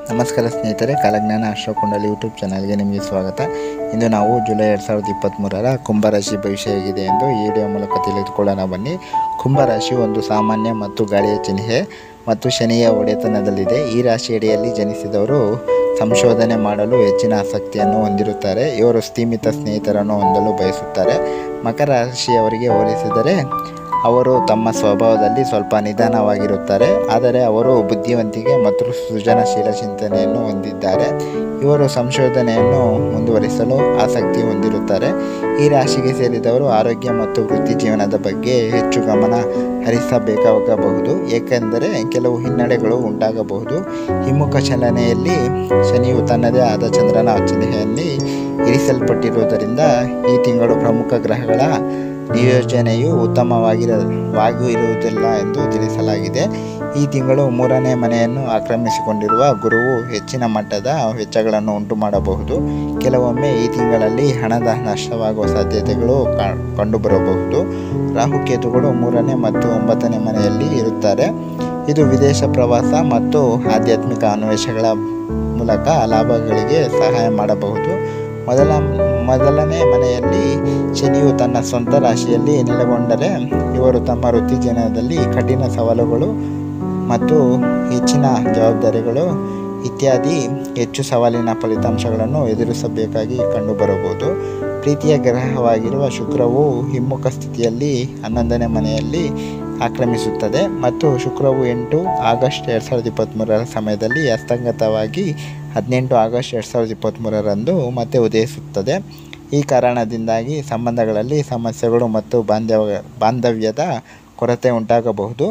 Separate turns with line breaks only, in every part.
ನಮಸ್ಕಾರ ಸ್ನೇಹಿತರೆ ಕಾಲಜ್ಞಾನ ಅಶೋಕ್ ಕುಂಡಲಿ ಯೂಟ್ಯೂಬ್ ಚಾನಲ್ಗೆ ನಿಮಗೆ ಸ್ವಾಗತ ಇಂದು ನಾವು ಜುಲೈ ಎರಡು ಸಾವಿರದ ಇಪ್ಪತ್ತ್ಮೂರರ ಕುಂಭರಾಶಿ ಭವಿಷ್ಯ ಹೇಗಿದೆ ಎಂದು ಈ ವಿಡಿಯೋ ಮೂಲಕ ತಿಳಿದುಕೊಳ್ಳೋಣ ಬನ್ನಿ ಕುಂಭರಾಶಿ ಒಂದು ಸಾಮಾನ್ಯ ಮತ್ತು ಗಾಳಿಯ ಚಿಹ್ನೆ ಮತ್ತು ಶನಿಯ ಒಡೆತನದಲ್ಲಿದೆ ಈ ರಾಶಿಯಡಿಯಲ್ಲಿ ಜನಿಸಿದವರು ಸಂಶೋಧನೆ ಮಾಡಲು ಹೆಚ್ಚಿನ ಆಸಕ್ತಿಯನ್ನು ಹೊಂದಿರುತ್ತಾರೆ ಇವರು ಸ್ಥೀಮಿತ ಸ್ನೇಹಿತರನ್ನು ಹೊಂದಲು ಬಯಸುತ್ತಾರೆ ಮಕರ ರಾಶಿಯವರಿಗೆ ಹೋಲಿಸಿದರೆ ಅವರು ತಮ್ಮ ಸ್ವಭಾವದಲ್ಲಿ ಸ್ವಲ್ಪ ನಿಧಾನವಾಗಿರುತ್ತಾರೆ ಆದರೆ ಅವರು ಬುದ್ಧಿವಂತಿಕೆ ಮತ್ತು ಸೃಜನಶೀಲ ಚಿಂತನೆಯನ್ನು ಹೊಂದಿದ್ದಾರೆ ಇವರು ಸಂಶೋಧನೆಯನ್ನು ಮುಂದುವರಿಸಲು ಆಸಕ್ತಿ ಹೊಂದಿರುತ್ತಾರೆ ಈ ರಾಶಿಗೆ ಸೇರಿದವರು ಆರೋಗ್ಯ ಮತ್ತು ವೃತ್ತಿ ಜೀವನದ ಬಗ್ಗೆ ಹೆಚ್ಚು ಗಮನ ಹರಿಸಬೇಕಾಗಬಹುದು ಏಕೆಂದರೆ ಕೆಲವು ಹಿನ್ನಡೆಗಳು ಉಂಟಾಗಬಹುದು ಹಿಮ್ಮುಖ ಚಲನೆಯಲ್ಲಿ ಶನಿಯು ತನ್ನದೇ ಆದ ಚಂದ್ರನ ಚಿಹ್ನೆಯಲ್ಲಿ ಇರಿಸಲ್ಪಟ್ಟಿರುವುದರಿಂದ ಈ ತಿಂಗಳು ಪ್ರಮುಖ ಗ್ರಹಗಳ ನಿಯೋಜನೆಯು ಉತ್ತಮವಾಗಿರವಾಗಿರುವುದಿಲ್ಲ ಎಂದು ತಿಳಿಸಲಾಗಿದೆ ಈ ತಿಂಗಳು ಮೂರನೇ ಮನೆಯನ್ನು ಆಕ್ರಮಿಸಿಕೊಂಡಿರುವ ಗುರುವು ಹೆಚ್ಚಿನ ಮಟ್ಟದ ವೆಚ್ಚಗಳನ್ನು ಉಂಟು ಮಾಡಬಹುದು ಕೆಲವೊಮ್ಮೆ ಈ ತಿಂಗಳಲ್ಲಿ ಹಣದ ನಷ್ಟವಾಗುವ ಸಾಧ್ಯತೆಗಳು ಕಾ- ಕಂಡುಬರಬಹುದು ರಾಹುಕೇತುಗಳು ಮೂರನೇ ಮತ್ತು ಒಂಬತ್ತನೇ ಮನೆಯಲ್ಲಿ ಇರುತ್ತಾರೆ ಇದು ವಿದೇಶ ಪ್ರವಾಸ ಮತ್ತು ಆಧ್ಯಾತ್ಮಿಕ ಅನ್ವೇಷಗಳ ಮೂಲಕ ಲಾಭಗಳಿಗೆ ಸಹಾಯ ಮಾಡಬಹುದು ಮೊದಲ ಮೊದಲನೇ ಮನೆಯಲ್ಲಿ ಶನಿಯು ತನ್ನ ಸ್ವಂತ ರಾಶಿಯಲ್ಲಿ ನೆಲೆಗೊಂಡರೆ ಇವರು ತಮ್ಮ ವೃತ್ತಿ ಜೀವನದಲ್ಲಿ ಕಠಿಣ ಸವಾಲುಗಳು ಮತ್ತು ಹೆಚ್ಚಿನ ಜವಾಬ್ದಾರಿಗಳು ಇತ್ಯಾದಿ ಹೆಚ್ಚು ಸವಾಲಿನ ಫಲಿತಾಂಶಗಳನ್ನು ಎದುರಿಸಬೇಕಾಗಿ ಕಂಡುಬರಬಹುದು ಪ್ರೀತಿಯ ಗ್ರಹವಾಗಿರುವ ಶುಕ್ರವು ಹಿಮ್ಮುಖ ಸ್ಥಿತಿಯಲ್ಲಿ ಹನ್ನೊಂದನೇ ಮನೆಯಲ್ಲಿ ಆಕ್ರಮಿಸುತ್ತದೆ ಮತ್ತು ಶುಕ್ರವು ಎಂಟು ಆಗಸ್ಟ್ ಎರಡು ಸಾವಿರದ ಇಪ್ಪತ್ತ್ಮೂರರ ಸಮಯದಲ್ಲಿ ಅಸ್ತಂಗತವಾಗಿ ಹದಿನೆಂಟು ಆಗಸ್ಟ್ ಎರಡು ಸಾವಿರದ ಇಪ್ಪತ್ತ್ಮೂರರಂದು ಮತ್ತೆ ಉದಯಿಸುತ್ತದೆ ಈ ಕಾರಣದಿಂದಾಗಿ ಸಂಬಂಧಗಳಲ್ಲಿ ಸಮಸ್ಯೆಗಳು ಮತ್ತು ಬಾಂಧವ್ಯ ಬಾಂಧವ್ಯದ ಕೊರತೆ ಉಂಟಾಗಬಹುದು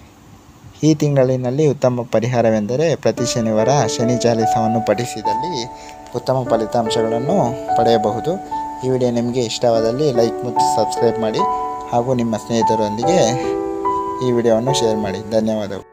ಈ ತಿಂಗಳಿನಲ್ಲಿ ಉತ್ತಮ ಪರಿಹಾರವೆಂದರೆ ಪ್ರತಿ ಶನಿವಾರ ಶನಿ ಚಾಲಿಸವನ್ನು ಪಠಿಸಿದಲ್ಲಿ ಉತ್ತಮ ಫಲಿತಾಂಶಗಳನ್ನು ಪಡೆಯಬಹುದು ಈ ವಿಡಿಯೋ ನಿಮಗೆ ಇಷ್ಟವಾದಲ್ಲಿ ಲೈಕ್ ಮತ್ತು ಸಬ್ಸ್ಕ್ರೈಬ್ ಮಾಡಿ ಹಾಗೂ ನಿಮ್ಮ ಸ್ನೇಹಿತರೊಂದಿಗೆ ಈ ವಿಡಿಯೋವನ್ನು ಶೇರ್ ಮಾಡಿ ಧನ್ಯವಾದಗಳು